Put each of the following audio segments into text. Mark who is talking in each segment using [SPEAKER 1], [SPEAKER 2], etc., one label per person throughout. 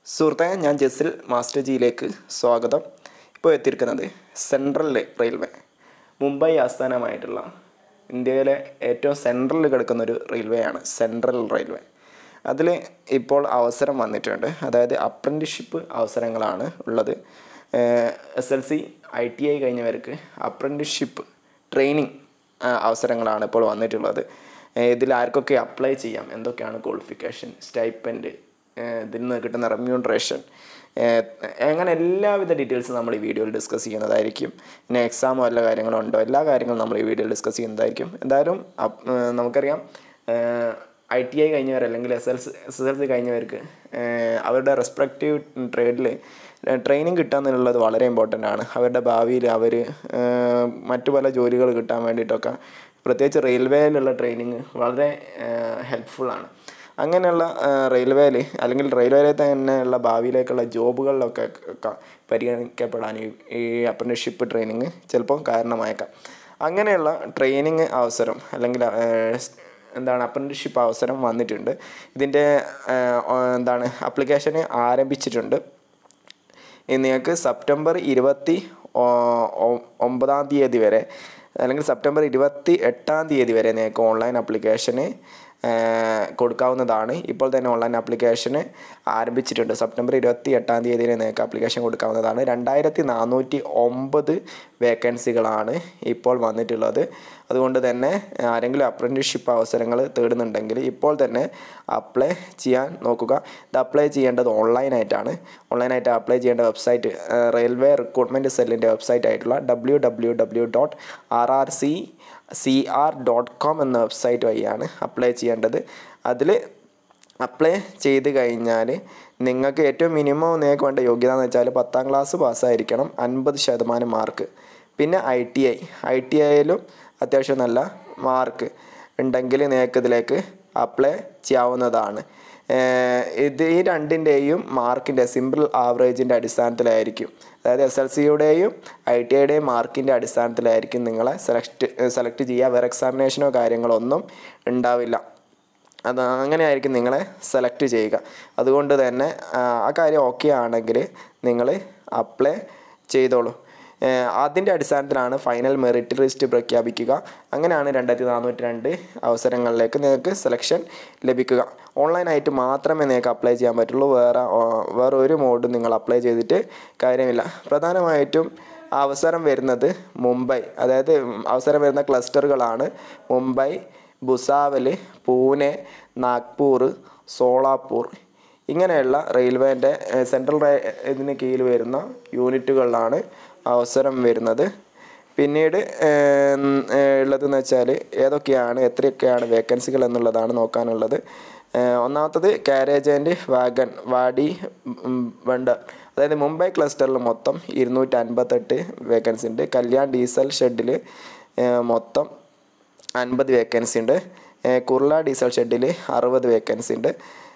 [SPEAKER 1] സുഹൃത്തെ ഞാൻ ജസിൽ മാസ്റ്റർ ജിയിലേക്ക് സ്വാഗതം ഇപ്പോൾ എത്തിയിരിക്കുന്നത് സെൻട്രൽ റെയിൽവേ മുംബൈ ആസ്ഥാനമായിട്ടുള്ള ഇന്ത്യയിലെ ഏറ്റവും സെൻട്രലിൽ കിടക്കുന്ന ഒരു റെയിൽവേ ആണ് സെൻട്രൽ റെയിൽവേ അതിൽ ഇപ്പോൾ അവസരം വന്നിട്ടുണ്ട് അതായത് അപ്രൻറ്റിഷിപ്പ് അവസരങ്ങളാണ് ഉള്ളത് S L C I T I കഴിഞ്ഞവർക്ക് അപ്രൻറ്റിഷിപ്പ് ട്രെയിനിങ് അവസരങ്ങളാണ് ഇപ്പോൾ വന്നിട്ടുള്ളത് ഏഹ് ഇതിൽ ആർക്കൊക്കെ അപ്ലൈ ചെയ്യാം എന്തൊക്കെയാണ് ക്വാളിഫിക്കേഷൻ സ്റ്റൈപ്പൻഡ് ഇതിൽ നിന്ന് കിട്ടുന്ന റെമ്യൂണറേഷൻ അങ്ങനെ എല്ലാവിധ ഡീറ്റെയിൽസും നമ്മൾ ഈ വീഡിയോയിൽ ഡിസ്കസ് ചെയ്യുന്നതായിരിക്കും പിന്നെ എക്സാമോ എല്ലാ കാര്യങ്ങളും ഉണ്ടോ എല്ലാ കാര്യങ്ങളും നമ്മൾ ഈ വീഡിയോയിൽ ഡിസ്കസ് ചെയ്യുന്നതായിരിക്കും എന്തായാലും അപ്- ഏഹ് നമുക്കറിയാം ഐ ടി ഐ കഴിഞ്ഞവർ അല്ലെങ്കിൽ S L C S L C കഴിഞ്ഞവർക്ക് ഏഹ് അവരുടെ റെസ്പെക്റ്റീവ് ട്രേഡിൽ ട്രെയിനിങ് കിട്ടുക എന്നുള്ളത് വളരെ ഇമ്പോർട്ടൻ്റ് ആണ് അവരുടെ ഭാവിയിൽ അവർ മറ്റു പല ജോലികൾ കിട്ടാൻ വേണ്ടിയിട്ടൊക്കെ പ്രത്യേകിച്ച് റെയിൽവേയിലുള്ള ട്രെയിനിങ് വളരെ ഹെൽപ്ഫുള്ളാണ് അങ്ങനെയുള്ള റെയിൽവേയിൽ അല്ലെങ്കിൽ റെയിൽവേയിൽ തന്നെയുള്ള ഭാവിയിലേക്കുള്ള ജോബുകളിലൊക്കെ ക- പരിഗണിക്കപ്പെടാൻ ഈ- ഈ അപ്രന്റീഷിപ്പ് ട്രെയിനിങ് ചിലപ്പോൾ കാരണമായേക്കാം അങ്ങനെയുള്ള ട്രെയിനിങ് അവസരം അല്ലെങ്കിൽ ഏഹ്, എന്താണ് അപ്രന്റീഷിപ്പ് അവസരം വന്നിട്ടുണ്ട് ഇതിൻ്റെ ഏഹ്, എന്താണ് അപ്ലിക്കേഷന് ആരംഭിച്ചിട്ടുണ്ട് ഇനി നിങ്ങൾക്ക് സെപ്റ്റംബർ ഇരുപത്തി ഒ- ഒ- ഒമ്പതാം തീയതി വരെ അല്ലെങ്കിൽ സെപ്റ്റംബർ ഇരുപത്തി എട്ടാം തീയതി വരെ നിങ്ങൾക്ക് ഓൺലൈൻ അപ്ലിക്കേഷന് കൊടുക്കാവുന്നതാണ് ഇപ്പോൾ തന്നെ ഓൺലൈൻ അപ്ലിക്കേഷന് ആരംഭിച്ചിട്ടുണ്ട് സെപ്റ്റംബർ ഇരുപത്തി എട്ടാം തീയതി വരെ നിങ്ങൾക്ക് അപ്ലിക്കേഷൻ കൊടുക്കാവുന്നതാണ് രണ്ടായിരത്തി നാനൂറ്റി ഒമ്പത് വേക്കൻസികളാണ് ഇപ്പോൾ വന്നിട്ടുള്ളത് അതുകൊണ്ട് തന്നെ ആരെങ്കിലും അപ്രൻറ്റീഷിപ്പ് അവസരങ്ങൾ തേടുന്നുണ്ടെങ്കിൽ ഇപ്പോൾ തന്നെ അപ്ലൈ ചെയ്യാൻ നോക്കുക ഇത് അപ്ലൈ ചെയ്യേണ്ടത് ഓൺലൈനായിട്ടാണ് ഓൺലൈനായിട്ട് അപ്ലൈ ചെയ്യേണ്ട വെബ്സൈറ്റ് റെയിൽവേ റിക്രൂട്ട്മെൻറ്റ് സെല്ലിൻ്റെ വെബ്സൈറ്റ് ആയിട്ടുള്ള W W W dot R R C C R dot com എന്ന വെബ്സൈറ്റ് വഴിയാണ് അപ്ലൈ ചെയ്യേണ്ടത് അതിൽ അപ്ലൈ ചെയ്ത് കഴിഞ്ഞാൽ നിങ്ങൾക്ക് ഏറ്റവും മിനിമം നിങ്ങൾക്ക് വേണ്ട യോഗ്യത എന്ന് വെച്ചാൽ പത്താം ക്ലാസ് പാസ്സായിരിക്കണം അൻപത് ശതമാനം മാർക്ക് പിന്നെ I T I I T ഐയിലും അത്യാവശ്യം നല്ല മാർക്ക് ഉണ്ടെങ്കിൽ നിങ്ങൾക്ക് ഇതിലേക്ക് അപ്ലൈ ചെയ്യാവുന്നതാണ് ഏഹ് ഇത് ഈ രണ്ടിൻ്റെയും മാർക്കിൻ്റെ സിമ്പിൾ ആവറേജിൻ്റെ അടിസ്ഥാനത്തിലായിരിക്കും അതായത് എസ് എൽ സിയുടെയും ഐ ടി ഐയുടെയും മാർക്കിൻ്റെ അടിസ്ഥാനത്തിലായിരിക്കും നിങ്ങളെ സെലക്ട് സെലക്ട് ചെയ്യുക വേറെ എക്സാമിനേഷനോ കാര്യങ്ങളോ ഒന്നും ഉണ്ടാവില്ല അത് അങ്ങനെയായിരിക്കും നിങ്ങളെ സെലക്ട് ചെയ്യുക അതുകൊണ്ട് തന്നെ ആ, ആ കാര്യം ഓക്കെ ആണെങ്കിൽ നിങ്ങൾ അപ്ലൈ ചെയ്തോളൂ ഏഹ് അതിൻ്റെ അടിസ്ഥാനത്തിലാണ് ഫൈനൽ മെറിറ്റ് ലിസ്റ്റ് പ്രഖ്യാപിക്കുക അങ്ങനെയാണ് രണ്ടായിരത്തി നാനൂറ്റി രണ്ട് അവസരങ്ങളിലേക്ക് നിങ്ങൾക്ക് സെലക്ഷൻ ലഭിക്കുക ഓൺലൈനായിട്ട് മാത്രമേ നിങ്ങൾക്ക് അപ്ലൈ ചെയ്യാൻ പറ്റുള്ളൂ വേറെ ഓ, വേറെ ഒരു മോഡും നിങ്ങൾ അപ്ലൈ ചെയ്തിട്ട് കാര്യമില്ല പ്രധാനമായിട്ടും അവസരം വരുന്നത് മുംബൈ അതായത് അവസരം വരുന്ന ക്ലസ്റ്ററുകളാണ് മുംബൈ ഭുസാവൽ പൂനെ നാഗ്പൂർ സോളാപൂർ ഇങ്ങനെയുള്ള റെയിൽവേൻ്റെ സെൻട്രൽ റേ ഇതിന് കീഴിൽ വരുന്ന യൂണിറ്റുകളിലാണ് അവസരം വരുന്നത് പിന്നീട് ഏം, ഏ, ഉള്ളതെന്ന് വെച്ചാൽ ഏതൊക്കെയാണ് എത്രയൊക്കെയാണ് വേക്കൻസികൾ എന്നുള്ളതാണ് നോക്കാനുള്ളത് ഏ, ഒന്നാമത്തത് കാരേജ് ആൻഡ് വാഗൺ വാഡി ഉം, വെണ്ടർ അതായത് മുംബൈ ക്ലസ്റ്ററിൽ മൊത്തം ഇരുന്നൂറ്റി അൻപത്തെട്ട് വേക്കൻസി ഉണ്ട് കല്യാൺ ഡീസൽ ഷെഡിൽ മൊത്തം അൻപത് വേക്കൻസി ഉണ്ട് ഏഹ് കുർള ഡീസൽ ഷെഡിൽ അറുപത് വേക്കൻസി ഉണ്ട്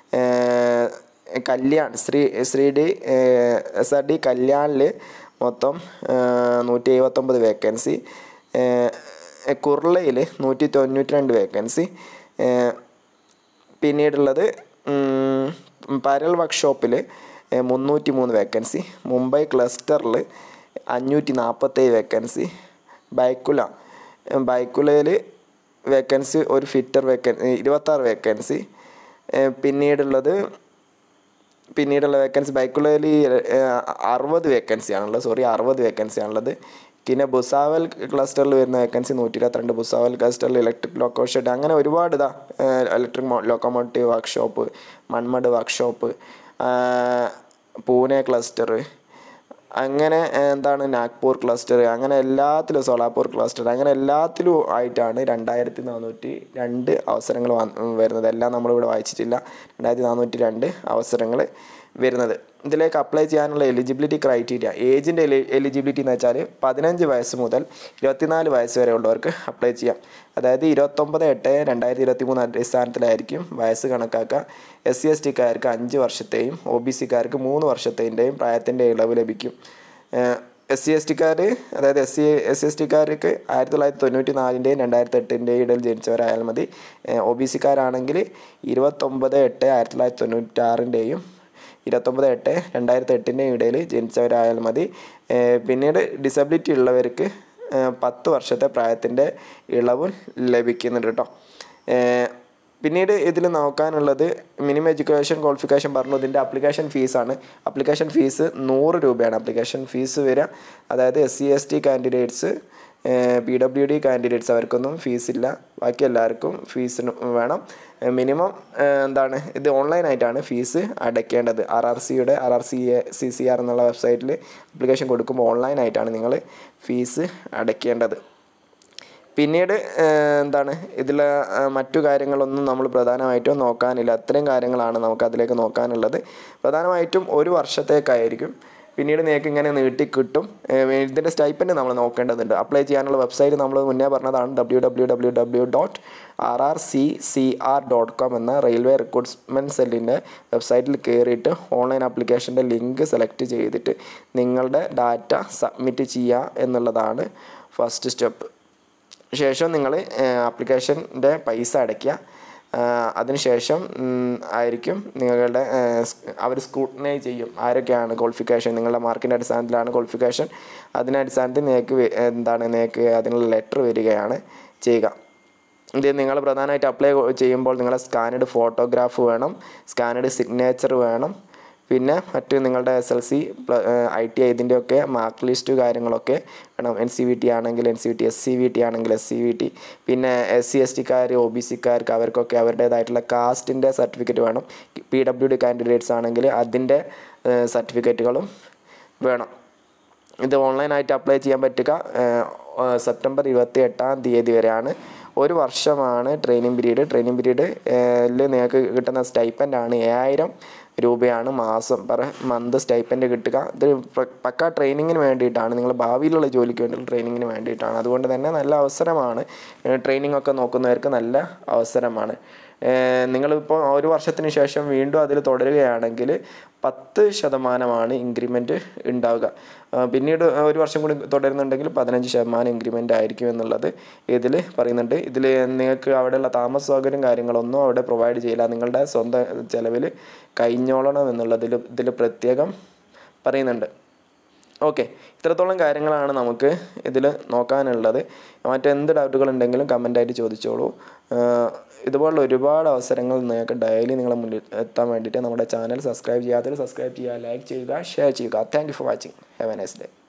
[SPEAKER 1] ഏഹ് കല്യാൺ ശ്രീ ശ്രീ ഡി എസ് ആർ ഡി കല്യാണിൽ മൊത്തം നൂറ്റി എഴുപത്തൊമ്പത് വേക്കൻസി കുർളയിൽ നൂറ്റി തൊണ്ണൂറ്റി രണ്ട് വേക്കൻസി പിന്നീടുള്ളത് ഉം, പരൽ വർക്ക്ഷോപ്പിൽ മുന്നൂറ്റി മൂന്ന് വേക്കൻസി മുംബൈ ക്ലസ്റ്ററിൽ അഞ്ഞൂറ്റി നാൽപ്പത്തേഴ് വേക്കൻസി ബൈക്കുല ബൈക്കുലയിൽ വേക്കൻസി ഒരു ഫിറ്റർ വേക്കൻ ഇരുപത്താറ് വേക്കൻസി പിന്നീടുള്ളത് പിന്നീടുള്ള വേക്കൻസി ബൈക്കുള്ളതിൽ അറുപത് വേക്കൻസി ആണുള്ളത് സോറി അറുപത് വേക്കൻസി ആണുള്ളത് പിന്നെ ബുസാവൽ ക്ലസ്റ്ററിൽ വരുന്ന വേക്കൻസി നൂറ്റി ഇരുപത്തിരണ്ട് ബുസാവൽ ക്ലസ്റ്ററിൽ ഇലക്ട്രിക് ലോക്കോ ഷെഡ് അങ്ങനെ ഒരുപാട് ഇതാ electric locomotive workshop Manmad workshop Pune cluster അങ്ങനെ ഏഹ്, എന്താണ് നാഗ്പൂർ ക്ലസ്റ്റർ അങ്ങനെ എല്ലാത്തിലും സോലാപൂർ ക്ലസ്റ്റർ അങ്ങനെ എല്ലാത്തിലും ആയിട്ടാണ് രണ്ടായിരത്തി നാനൂറ്റി രണ്ട് അവസരങ്ങൾ വന്ന് വരുന്നത് എല്ലാം നമ്മളിവിടെ വായിച്ചിട്ടില്ല രണ്ടായിരത്തി നാനൂറ്റി രണ്ട് അവസരങ്ങൾ വരുന്നത് ഇതിലേക്ക് അപ്ലൈ ചെയ്യാനുള്ള എലിജിബിലിറ്റി ക്രൈറ്റീരിയ ഏജിൻ്റെ എലിജിബിലിറ്റി എന്ന് വെച്ചാൽ പതിനഞ്ച് വയസ്സ് മുതൽ ഇരുപത്തിനാല് വയസ്സ് വരെ ഉള്ളവർക്ക് അപ്ലൈ ചെയ്യാം അതായത് ഇരുപത്തൊമ്പത് എട്ട് രണ്ടായിരത്തി ഇരുപത്തി മൂന്ന് അടിസ്ഥാനത്തിലായിരിക്കും വയസ്സ് കണക്കാക്കുക എസ് സി എസ് ടിക്കാർക്ക് അഞ്ച് വർഷത്തെയും ഒ ബി സിക്കാർക്ക് മൂന്ന് വർഷത്തേൻ്റെയും പ്രായത്തിൻ്റെ ഇളവ് ലഭിക്കും എസ് സി എസ് ടിക്കാർ അതായത് S C S C S ടിക്കാർക്ക് ആയിരത്തി തൊള്ളായിരത്തി തൊണ്ണൂറ്റി നാലിൻ്റെയും രണ്ടായിരത്തി എട്ടിൻ്റെയും ഇടയിൽ ജനിച്ചവരായാൽ മതി ഒ ബി സിക്കാരാണെങ്കിൽ ഇരുപത്തൊമ്പത് എട്ട് ആയിരത്തി തൊള്ളായിരത്തി തൊണ്ണൂറ്റാറിൻ്റെയും ഇരുപത്തൊമ്പത് എട്ട് രണ്ടായിരത്തി എട്ടിൻ്റെ ഇടയിൽ ജനിച്ചവരായാൽ മതി ഏഹ് പിന്നീട് ഡിസബിലിറ്റി ഉള്ളവർക്ക് ഏഹ് പത്ത് വർഷത്തെ പ്രായത്തിൻ്റെ ഇളവ് ലഭിക്കുന്നുണ്ട് കേട്ടോ ഏഹ് പിന്നീട് ഇതിൽ നോക്കാനുള്ളത് മിനിമം എഡ്യൂക്കേഷൻ ക്വാളിഫിക്കേഷൻ പറഞ്ഞു ഇതിൻ്റെ അപ്ലിക്കേഷൻ ഫീസാണ് അപ്ലിക്കേഷൻ ഫീസ് നൂറ് രൂപയാണ് അപ്ലിക്കേഷൻ ഫീസ് വരിക അതായത് S C S T candidates P W D candidates അവർക്കൊന്നും ഫീസില്ല ബാക്കി എല്ലാവർക്കും ഫീസ് വേണം മിനിമം എന്താണ് ഇത് ഓൺലൈനായിട്ടാണ് ഫീസ് അടയ്ക്കേണ്ടത് ആർ ആർ സിയുടെ R R C A C C R എന്നുള്ള വെബ്സൈറ്റിൽ അപ്ലിക്കേഷൻ കൊടുക്കുമ്പോൾ ഓൺലൈനായിട്ടാണ് നിങ്ങൾ ഫീസ് അടയ്ക്കേണ്ടത് പിന്നീട് ഏഹ്, എന്താണ് ഇതിൽ മറ്റു കാര്യങ്ങളൊന്നും നമ്മൾ പ്രധാനമായിട്ടും നോക്കാനില്ല അത്രയും കാര്യങ്ങളാണ് നമുക്ക് അതിലേക്ക് നോക്കാനുള്ളത് പ്രധാനമായിട്ടും ഒരു വർഷത്തേക്കായിരിക്കും പിന്നീട് നിങ്ങൾക്ക് ഇങ്ങനെ നീട്ടി കിട്ടും ഏഹ്, ഇതിൻ്റെ സ്റ്റൈപ്പൻഡ് നമ്മൾ നോക്കേണ്ടതുണ്ട് അപ്ലൈ ചെയ്യാനുള്ള വെബ്സൈറ്റ് നമ്മൾ മുന്നേ പറഞ്ഞതാണ് W W W W dot R R C C R dot com എന്ന റെയിൽവേ റിക്രൂട്ട്മെൻറ്റ് സെല്ലിൻ്റെ വെബ്സൈറ്റിൽ കയറിയിട്ട് ഓൺലൈൻ ആപ്ലിക്കേഷൻ്റെ ലിങ്ക് സെലക്ട് ചെയ്തിട്ട് നിങ്ങളുടെ ഡാറ്റ സബ്മിറ്റ് ചെയ്യുക എന്നുള്ളതാണ് ഫസ്റ്റ് സ്റ്റെപ്പ് ശേഷം നിങ്ങൾ ആപ്ലിക്കേഷൻ്റെ പൈസ അടയ്ക്കുക അതിനുശേഷം ഉം, ആയിരിക്കും നിങ്ങളുടെ അവർ സ്ക്രൂട്ടനൈസ് ചെയ്യും ആരൊക്കെയാണ് ക്വാളിഫിക്കേഷൻ നിങ്ങളുടെ മാർക്കിൻ്റെ അടിസ്ഥാനത്തിലാണ് ക്വാളിഫിക്കേഷൻ അതിൻ്റെ അടിസ്ഥാനത്തിൽ നിങ്ങൾക്ക് വെ- എന്താണ് നിങ്ങൾക്ക് അതിനുള്ള ലെറ്റർ വരികയാണ് ചെയ്യുക ഇത് നിങ്ങൾ പ്രധാനമായിട്ട് അപ്ലൈ ചെയ്യുമ്പോൾ നിങ്ങളെ സ്കാനഡ് ഫോട്ടോഗ്രാഫ് വേണം സ്കാനഡ് സിഗ്നേച്ചർ വേണം പിന്നെ മറ്റ് നിങ്ങളുടെ S L C I T I ഇതിൻ്റെയൊക്കെ മാർക്ക് ലിസ്റ്റ് കാര്യങ്ങളൊക്കെ വേണം എൻ സി വി ടി ആണെങ്കിൽ N C V T S C V T ആണെങ്കിൽ എസ് സി വി ടി പിന്നെ എസ് സി എസ് ടിക്കാർ ഒ ബി സിക്കാർക്ക് അവർക്കൊക്കെ അവരുടേതായിട്ടുള്ള കാസ്റ്റിൻ്റെ സർട്ടിഫിക്കറ്റ് വേണം പി ഡബ്ല്യു ഡി കാൻഡിഡേറ്റ്സ് ആണെങ്കിൽ അതിൻ്റെ സർട്ടിഫിക്കറ്റുകളും വേണം ഇത് ഓൺലൈനായിട്ട് അപ്ലൈ ചെയ്യാൻ പറ്റുക ഏഹ്, ഏഹ്, സെപ്റ്റംബർ ഇരുപത്തി എട്ടാം തീയതി വരെയാണ് ഒരു വർഷമാണ് ട്രെയിനിങ് പീരീഡ് ട്രെയിനിങ് പീരീഡ് നിങ്ങൾക്ക് കിട്ടുന്ന സ്റ്റൈപ്പൻ്റ് ആണ് ഏഴായിരം രൂപയാണ് മാസം പെർ മന്ത് സ്റ്റൈപ്പൻ്റ് കിട്ടുക ഇത് പ- പക്ക ട്രെയിനിങ്ങിന് വേണ്ടിയിട്ടാണ് നിങ്ങൾ ഭാവിയിലുള്ള ജോലിക്ക് വേണ്ടിയുള്ള ട്രെയിനിങ്ങിന് വേണ്ടിയിട്ടാണ് അതുകൊണ്ട് തന്നെ നല്ല അവസരമാണ് ട്രെയിനിങ് ഒക്കെ നോക്കുന്നവർക്ക് നല്ല അവസരമാണ് ഏഹ് നിങ്ങളിപ്പോൾ ഒരു വർഷത്തിന് ശേഷം വീണ്ടും അതിൽ തുടരുകയാണെങ്കിൽ പത്ത് ശതമാനമാണ് ഇൻക്രിമെൻറ്റ് ഉണ്ടാവുക ആ, പിന്നീട് ഒരു വർഷം കൂടി തുടരുന്നുണ്ടെങ്കിൽ പതിനഞ്ച് ശതമാനം ഇൻക്രിമെൻ്റ് ആയിരിക്കും എന്നുള്ളത് ഇതിൽ പറയുന്നുണ്ട് ഇതിൽ നിങ്ങൾക്ക് അവിടെയുള്ള താമസ സൗകര്യം കാര്യങ്ങളൊന്നും അവിടെ പ്രൊവൈഡ് ചെയ്യില്ല നിങ്ങളുടെ സ്വന്തം ചിലവിൽ കഴിഞ്ഞോളണം എന്നുള്ളതിൽ ഇതിൽ പ്രത്യേകം പറയുന്നുണ്ട് ഓക്കെ ഇത്രത്തോളം കാര്യങ്ങളാണ് നമുക്ക് ഇതിൽ നോക്കാനുള്ളത് മറ്റെന്ത് ഡൗട്ടുകൾ ഉണ്ടെങ്കിലും കമൻ്റായിട്ട് ചോദിച്ചോളൂ ആഹ് ഇതുപോലുള്ള ഒരുപാട് അവസരങ്ങൾ നിങ്ങൾക്ക് ഡെയിലി നിങ്ങളെ മുന്നിൽ എത്താൻ വേണ്ടിയിട്ട് നമ്മുടെ ചാനൽ സബ്സ്ക്രൈബ് ചെയ്യാത്തവർ സബ്സ്ക്രൈബ് ചെയ്യുക ലൈക്ക് ചെയ്യുക ഷെയർ ചെയ്യുക thank you for watching have a nice day